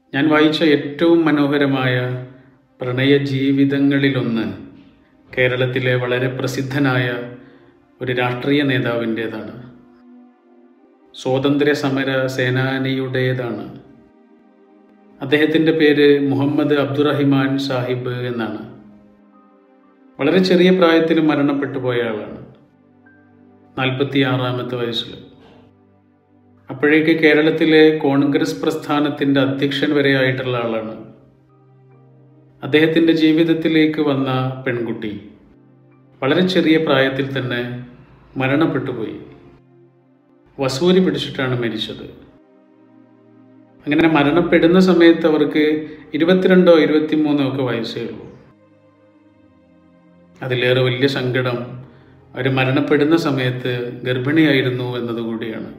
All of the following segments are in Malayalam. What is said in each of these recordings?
ഞാൻ വായിച്ച ഏറ്റവും മനോഹരമായ പ്രണയ ജീവിതങ്ങളിലൊന്ന് കേരളത്തിലെ വളരെ പ്രസിദ്ധനായ ഒരു രാഷ്ട്രീയ നേതാവിൻ്റേതാണ് സ്വാതന്ത്ര്യ സമര സേനാനിയുടേതാണ് അദ്ദേഹത്തിൻ്റെ പേര് മുഹമ്മദ് അബ്ദുറഹിമാൻ സാഹിബ് എന്നാണ് വളരെ ചെറിയ പ്രായത്തിൽ മരണപ്പെട്ടു പോയ ആളാണ് നാൽപ്പത്തി ആറാമത്തെ വയസ്സിൽ അപ്പോഴേക്ക് കേരളത്തിലെ കോൺഗ്രസ് പ്രസ്ഥാനത്തിൻ്റെ അധ്യക്ഷൻ വരെ ആയിട്ടുള്ള ആളാണ് അദ്ദേഹത്തിൻ്റെ ജീവിതത്തിലേക്ക് വന്ന പെൺകുട്ടി വളരെ ചെറിയ പ്രായത്തിൽ തന്നെ മരണപ്പെട്ടുപോയി വസൂരി പിടിച്ചിട്ടാണ് മരിച്ചത് അങ്ങനെ മരണപ്പെടുന്ന സമയത്ത് അവർക്ക് ഇരുപത്തിരണ്ടോ ഇരുപത്തിമൂന്നോ ഒക്കെ വയസ്സേ ഉള്ളൂ അതിലേറെ വലിയ സങ്കടം അവർ മരണപ്പെടുന്ന സമയത്ത് ഗർഭിണിയായിരുന്നു എന്നതുകൂടിയാണ്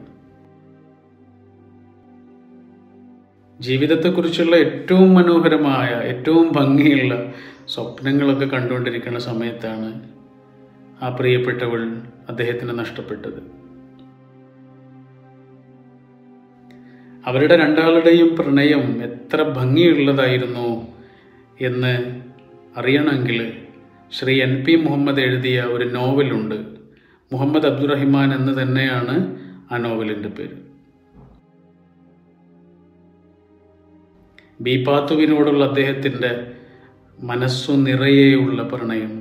ജീവിതത്തെക്കുറിച്ചുള്ള ഏറ്റവും മനോഹരമായ ഏറ്റവും ഭംഗിയുള്ള സ്വപ്നങ്ങളൊക്കെ കണ്ടുകൊണ്ടിരിക്കുന്ന സമയത്താണ് ആ പ്രിയപ്പെട്ടവൾ അദ്ദേഹത്തിന് നഷ്ടപ്പെട്ടത് അവരുടെ രണ്ടാളുടെയും പ്രണയം എത്ര ഭംഗിയുള്ളതായിരുന്നു എന്ന് അറിയണമെങ്കിൽ ശ്രീ എൻ പി മുഹമ്മദ് എഴുതിയ ഒരു നോവലുണ്ട് മുഹമ്മദ് അബ്ദുറഹിമാൻ എന്ന് തന്നെയാണ് ആ നോവലിൻ്റെ പേര് ബി പാത്തുവിനോടുള്ള അദ്ദേഹത്തിൻ്റെ മനസ്സു നിറയെയുള്ള പ്രണയം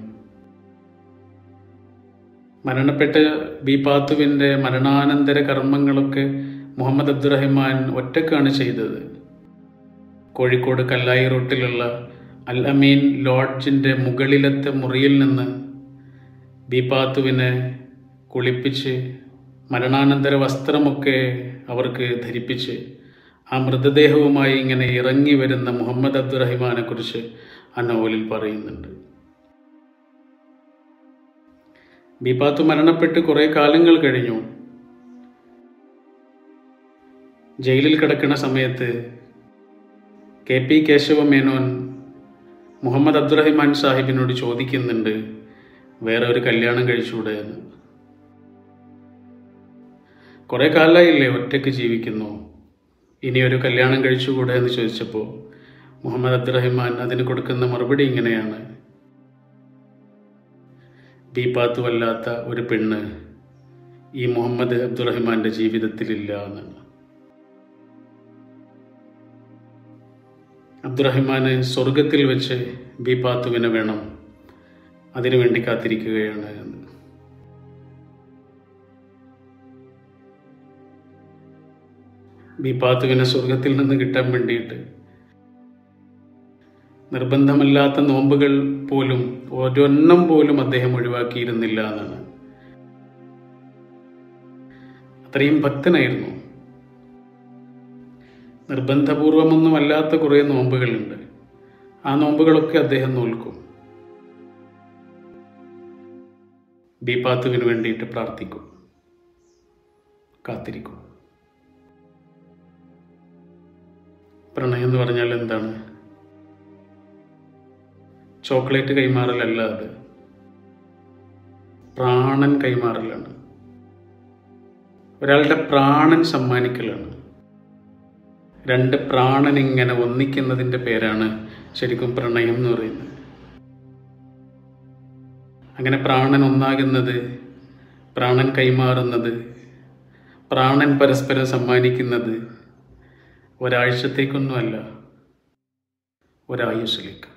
മരണപ്പെട്ട ബി പാത്തുവിൻ്റെ മരണാനന്തര കർമ്മങ്ങളൊക്കെ മുഹമ്മദ് അബ്ദുറഹിമാൻ ഒറ്റക്കാണ് ചെയ്തത് കോഴിക്കോട് കല്ലായി റൂട്ടിലുള്ള അൽ അമീൻ ലോഡ്ജിൻ്റെ മുകളിലത്തെ മുറിയിൽ നിന്ന് ബീപാത്തുവിനെ കുളിപ്പിച്ച് മരണാനന്തര വസ്ത്രമൊക്കെ അവർക്ക് ധരിപ്പിച്ച് ആ മൃതദേഹവുമായി ഇങ്ങനെ ഇറങ്ങി വരുന്ന മുഹമ്മദ് അബ്ദുറഹിമാനെ കുറിച്ച് ആ നോവലിൽ പറയുന്നുണ്ട് ബീപാത്തു മരണപ്പെട്ട് കുറേ കാലങ്ങൾ കഴിഞ്ഞു ജയിലിൽ കിടക്കുന്ന സമയത്ത് കെ പി കേശവ മേനോൻ മുഹമ്മദ് അബ്ദുറഹിമാൻ സാഹിബിനോട് ചോദിക്കുന്നുണ്ട് വേറെ ഒരു കല്യാണം കഴിച്ചുകൂടെ എന്ന് കുറേ കാലമായില്ലേ ഒറ്റയ്ക്ക് ജീവിക്കുന്നു ഇനി ഒരു കല്യാണം കഴിച്ചുകൂടെ എന്ന് ചോദിച്ചപ്പോൾ മുഹമ്മദ് അബ്ദുറഹിമാൻ അതിന് കൊടുക്കുന്ന മറുപടി ഇങ്ങനെയാണ് ബീപാത്തുവല്ലാത്ത ഒരു പെണ്ണ് ഈ മുഹമ്മദ് അബ്ദുറഹിമാന്റെ ജീവിതത്തിലില്ല എന്നാണ് അബ്ദുറഹിമാന് സ്വർഗത്തിൽ വെച്ച് ബീപാത്തുവിനെ വേണം അതിനുവേണ്ടി കാത്തിരിക്കുകയാണ് എന്ന് ബീപാത്തുവിനെ സ്വർഗത്തിൽ നിന്ന് കിട്ടാൻ വേണ്ടിയിട്ട് നിർബന്ധമല്ലാത്ത നോമ്പുകൾ പോലും ഒരൊന്നും പോലും അദ്ദേഹം ഒഴിവാക്കിയിരുന്നില്ല എന്നാണ് അത്രയും ഭക്തനായിരുന്നു നിർബന്ധപൂർവമൊന്നും അല്ലാത്ത കുറേ നോമ്പുകളുണ്ട് ആ നോമ്പുകളൊക്കെ അദ്ദേഹം നോൽക്കും ബീപാത്തുവിന് വേണ്ടിയിട്ട് പ്രാർത്ഥിക്കും കാത്തിരിക്കും പ്രണയം എന്ന് പറഞ്ഞാൽ എന്താണ് ചോക്ലേറ്റ് കൈമാറലല്ല അത് പ്രാണൻ കൈമാറലാണ് ഒരാളുടെ പ്രാണൻ സമ്മാനിക്കലാണ് രണ്ട് പ്രാണൻ ഇങ്ങനെ ഒന്നിക്കുന്നതിൻ്റെ പേരാണ് ശരിക്കും പ്രണയം എന്ന് പറയുന്നത് അങ്ങനെ പ്രാണൻ ഒന്നാകുന്നത് പ്രാണൻ കൈമാറുന്നത് പ്രാണൻ പരസ്പരം സമ്മാനിക്കുന്നത് ഒരാഴ്ചത്തേക്കൊന്നുമല്ല ഒരായുസ്സിലേക്ക്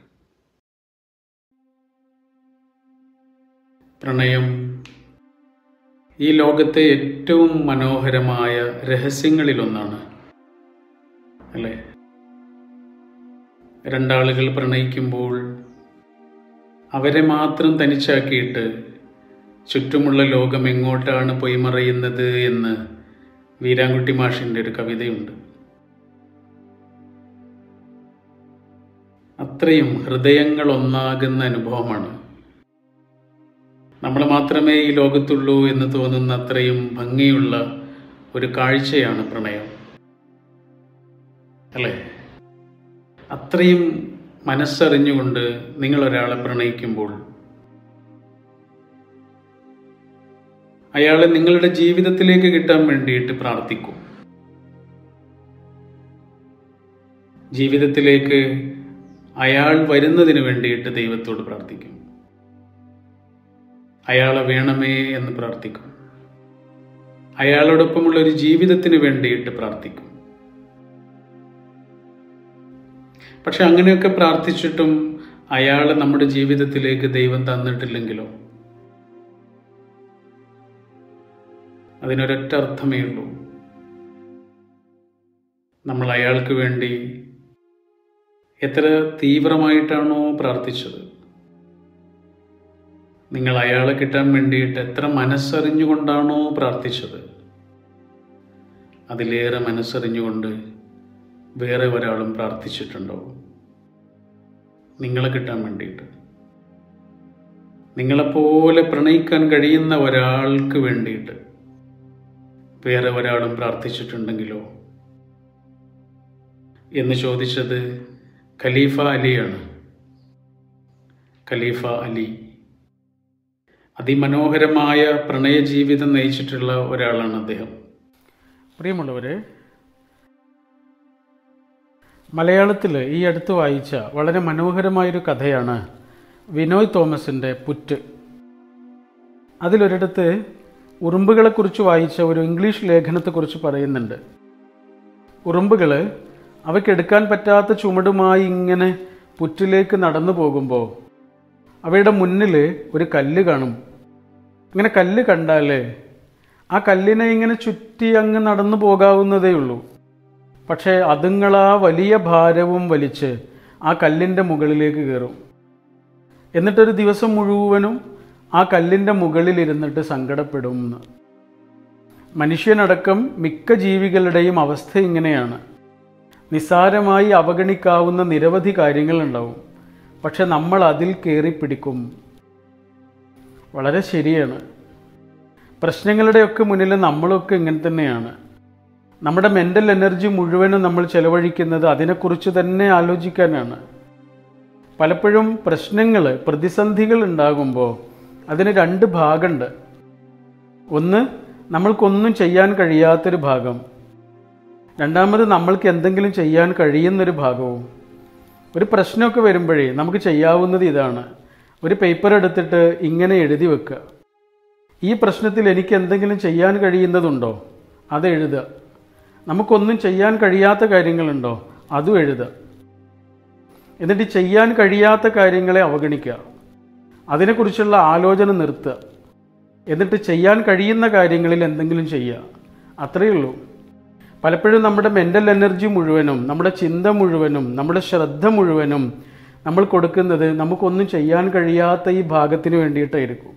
പ്രണയം ഈ ലോകത്തെ ഏറ്റവും മനോഹരമായ രഹസ്യങ്ങളിലൊന്നാണ് അല്ലേ രണ്ടാളുകൾ പ്രണയിക്കുമ്പോൾ അവരെ മാത്രം തനിച്ചാക്കിയിട്ട് ചുറ്റുമുള്ള ലോകം എങ്ങോട്ടാണ് പോയി മറയുന്നത് എന്ന് വീരാൻകുട്ടി മാഷിൻ്റെ ഒരു കവിതയുണ്ട് അത്രയും ഹൃദയങ്ങൾ ഒന്നാകുന്ന അനുഭവമാണ് നമ്മൾ മാത്രമേ ഈ ലോകത്തുള്ളൂ എന്ന് തോന്നുന്ന അത്രയും ഭംഗിയുള്ള ഒരു കാഴ്ചയാണ് പ്രണയം അല്ലേ അത്രയും മനസ്സറിഞ്ഞുകൊണ്ട് നിങ്ങൾ ഒരാളെ പ്രണയിക്കുമ്പോൾ അയാളെ നിങ്ങളുടെ ജീവിതത്തിലേക്ക് കിട്ടാൻ വേണ്ടിയിട്ട് പ്രാർത്ഥിക്കും ജീവിതത്തിലേക്ക് അയാൾ വരുന്നതിന് വേണ്ടിയിട്ട് ദൈവത്തോട് പ്രാർത്ഥിക്കും അയാളെ വേണമേ എന്ന് പ്രാർത്ഥിക്കും അയാളോടൊപ്പമുള്ള ഒരു ജീവിതത്തിന് വേണ്ടിയിട്ട് പ്രാർത്ഥിക്കും പക്ഷെ അങ്ങനെയൊക്കെ പ്രാർത്ഥിച്ചിട്ടും അയാളെ നമ്മുടെ ജീവിതത്തിലേക്ക് ദൈവം തന്നിട്ടില്ലെങ്കിലോ അതിനൊരൊറ്റ അർത്ഥമേ ഉള്ളൂ നമ്മൾ അയാൾക്ക് വേണ്ടി എത്ര തീവ്രമായിട്ടാണോ പ്രാർത്ഥിച്ചത് നിങ്ങൾ അയാളെ കിട്ടാൻ വേണ്ടിയിട്ട് എത്ര മനസ്സറിഞ്ഞുകൊണ്ടാണോ പ്രാർത്ഥിച്ചത് അതിലേറെ മനസ്സറിഞ്ഞുകൊണ്ട് വേറെ ഒരാളും പ്രാർത്ഥിച്ചിട്ടുണ്ടോ നിങ്ങളെ കിട്ടാൻ വേണ്ടിയിട്ട് നിങ്ങളെപ്പോലെ പ്രണയിക്കാൻ കഴിയുന്ന ഒരാൾക്ക് വേണ്ടിയിട്ട് വേറെ ഒരാളും പ്രാർത്ഥിച്ചിട്ടുണ്ടെങ്കിലോ എന്ന് ചോദിച്ചത് ഖലീഫ അലിയാണ് ഖലീഫ അലി അതിമനോഹരമായ പ്രണയ ജീവിതം നയിച്ചിട്ടുള്ള ഒരാളാണ് അദ്ദേഹം പ്രിയമുള്ളവരെ മലയാളത്തിൽ ഈ അടുത്ത് വായിച്ച വളരെ മനോഹരമായൊരു കഥയാണ് വിനോയ് തോമസിൻ്റെ പുറ്റ് അതിലൊരിടത്ത് ഉറുമ്പുകളെക്കുറിച്ച് വായിച്ച ഒരു ഇംഗ്ലീഷ് ലേഖനത്തെക്കുറിച്ച് പറയുന്നുണ്ട് ഉറുമ്പുകൾ അവയ്ക്കെടുക്കാൻ പറ്റാത്ത ചുമടുമായി ഇങ്ങനെ പുറ്റിലേക്ക് നടന്നു പോകുമ്പോൾ അവയുടെ മുന്നിൽ ഒരു കല്ല് കാണും ഇങ്ങനെ കല്ല് കണ്ടാൽ ആ കല്ലിനെ ഇങ്ങനെ ചുറ്റി അങ്ങ് നടന്നു പോകാവുന്നതേ ഉള്ളൂ പക്ഷേ അതുങ്ങളാ വലിയ ഭാരവും വലിച്ച് ആ കല്ലിൻ്റെ മുകളിലേക്ക് കയറും എന്നിട്ടൊരു ദിവസം മുഴുവനും ആ കല്ലിൻ്റെ മുകളിലിരുന്നിട്ട് സങ്കടപ്പെടും എന്ന് മനുഷ്യനടക്കം മിക്ക ജീവികളുടെയും അവസ്ഥ ഇങ്ങനെയാണ് നിസ്സാരമായി അവഗണിക്കാവുന്ന നിരവധി കാര്യങ്ങളുണ്ടാവും പക്ഷെ നമ്മൾ അതിൽ കയറി പിടിക്കും വളരെ ശരിയാണ് പ്രശ്നങ്ങളുടെയൊക്കെ മുന്നിൽ നമ്മളൊക്കെ ഇങ്ങനെ തന്നെയാണ് നമ്മുടെ മെൻ്റൽ എനർജി മുഴുവനും നമ്മൾ ചെലവഴിക്കുന്നത് അതിനെക്കുറിച്ച് തന്നെ ആലോചിക്കാനാണ് പലപ്പോഴും പ്രശ്നങ്ങൾ പ്രതിസന്ധികൾ ഉണ്ടാകുമ്പോൾ അതിന് രണ്ട് ഭാഗമുണ്ട് ഒന്ന് നമ്മൾക്കൊന്നും ചെയ്യാൻ കഴിയാത്തൊരു ഭാഗം രണ്ടാമത് നമ്മൾക്ക് എന്തെങ്കിലും ചെയ്യാൻ കഴിയുന്നൊരു ഭാഗവും ഒരു പ്രശ്നമൊക്കെ വരുമ്പോഴേ നമുക്ക് ചെയ്യാവുന്നത് ഇതാണ് ഒരു പേപ്പർ എടുത്തിട്ട് ഇങ്ങനെ എഴുതി വെക്കുക ഈ പ്രശ്നത്തിൽ എനിക്ക് എന്തെങ്കിലും ചെയ്യാൻ കഴിയുന്നതുണ്ടോ അത് എഴുതുക നമുക്കൊന്നും ചെയ്യാൻ കഴിയാത്ത കാര്യങ്ങളുണ്ടോ അതും എഴുതുക എന്നിട്ട് ചെയ്യാൻ കഴിയാത്ത കാര്യങ്ങളെ അവഗണിക്കുക അതിനെക്കുറിച്ചുള്ള ആലോചന നിർത്തുക എന്നിട്ട് ചെയ്യാൻ കഴിയുന്ന കാര്യങ്ങളിൽ എന്തെങ്കിലും ചെയ്യുക അത്രയേ ഉള്ളൂ പലപ്പോഴും നമ്മുടെ മെൻ്റൽ എനർജി മുഴുവനും നമ്മുടെ ചിന്ത മുഴുവനും നമ്മുടെ ശ്രദ്ധ മുഴുവനും നമ്മൾ കൊടുക്കുന്നത് നമുക്കൊന്നും ചെയ്യാൻ കഴിയാത്ത ഈ ഭാഗത്തിന് വേണ്ടിയിട്ടായിരിക്കും